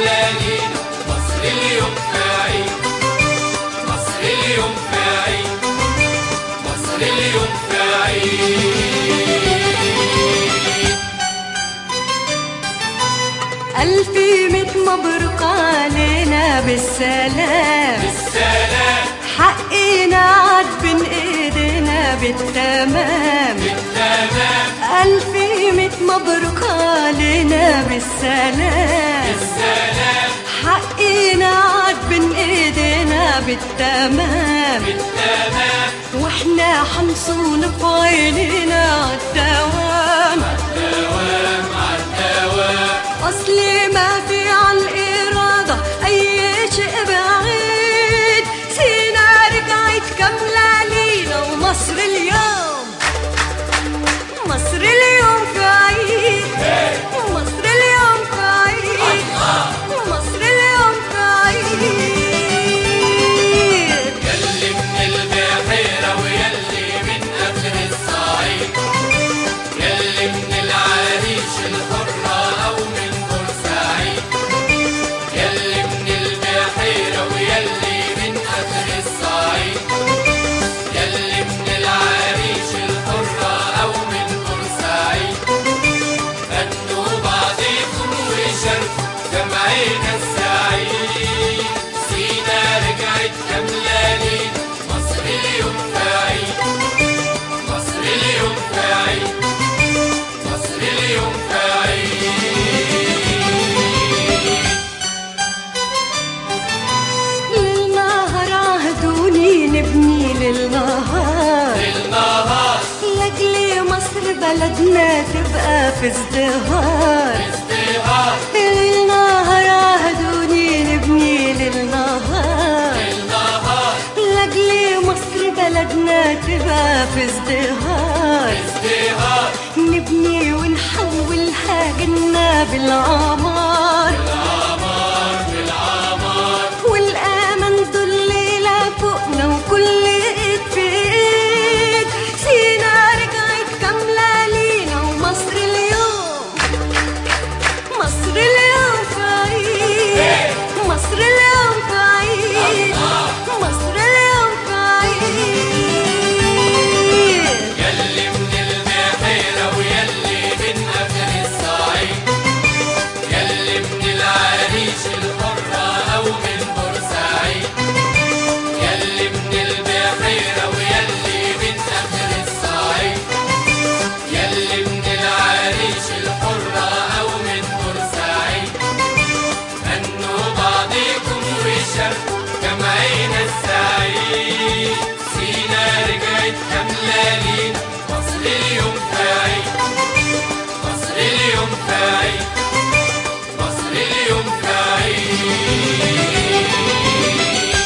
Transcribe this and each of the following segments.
كاملة لينا مصر اليوم في عيد مصر اليوم في عيد مصر اليوم في عيد ألف ميت مبروك علينا بالسلام السلام حقنا عاد بين ايدينا بالتمام تمام ألف ميت مبروك علينا بالسلام السلام حقنا عاد بين ايدينا بالتمام تمام واحنا حنصون في عينينا عالدوام دوام عالدوام اصلي ما في عالإرادة أي شيء بعيد سينا رجعت كاملة لينا ومصر اليوم مصر اليوم في عيد مصر اليوم في عيد مصر اليوم في عيد يلي من البحيرة ويلي من آخر الصعيد يلي من العريش الحرة أو من بورسعيد يلي من البحيرة ويلي من آخر الصعيد يلي من العريش الحرة أو من بورسعيد غنوا بعضكم وشاركوا جمعنا السعيد سينا رجعت كاملة لينا مصر اليوم في عيد مصر اليوم في عيد مصر اليوم في عيد للنهر عهدوني نبني للنهار النهار لاجل مصر بلدنا تبقى في ازدهار ازدهار للنهر عهدوني نبني للنهار النهار لاجل مصر بلدنا تبقى في ازدهار ازدهار نبني ونحولها جنة بالعمار العمار بالعمار والأمل دول ليلة فوقنا وكل إيد في إيد سينا رجعت كاملة لينا ومصر اليوم مصر اليوم في عيد مصر اليوم في عيد مصر اليوم في عيد يلي من البحيرة ويلي من آخر الصعيد يلي من العريش الحرة أو من بورسعيد يلي من البحيرة ويلي من آخر الصعيد يلي من العريش الحرة أو من بورسعيد غنوا بعضكم وشاركوا جمعنا السعيد سينا رجعت كاملة لينا مصر اليوم في عيد مصر اليوم في عيد مصر اليوم في عيد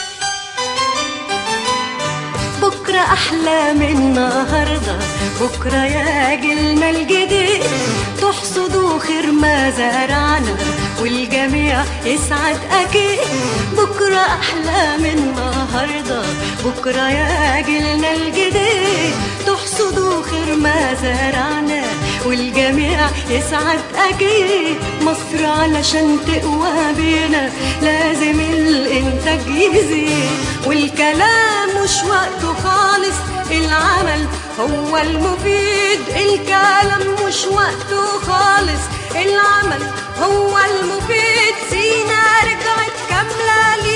بكرة أحلى من النهاردة بكرة يا جيلنا الجديد تحصدوا خير ما زرعنا والجميع يسعد أكيد بكرة أحلى من النهاردة بكرة يا جيلنا الجديد تحصدوا خير ما زرعنا والجميع يسعد أكيد مصر علشان تقوى بينا لازم الإنتاج يزيد والكلام مش وقته خالص العمل هو المفيد الكلام مش وقته خالص العمل هو المفيد سينا رجعت كاملة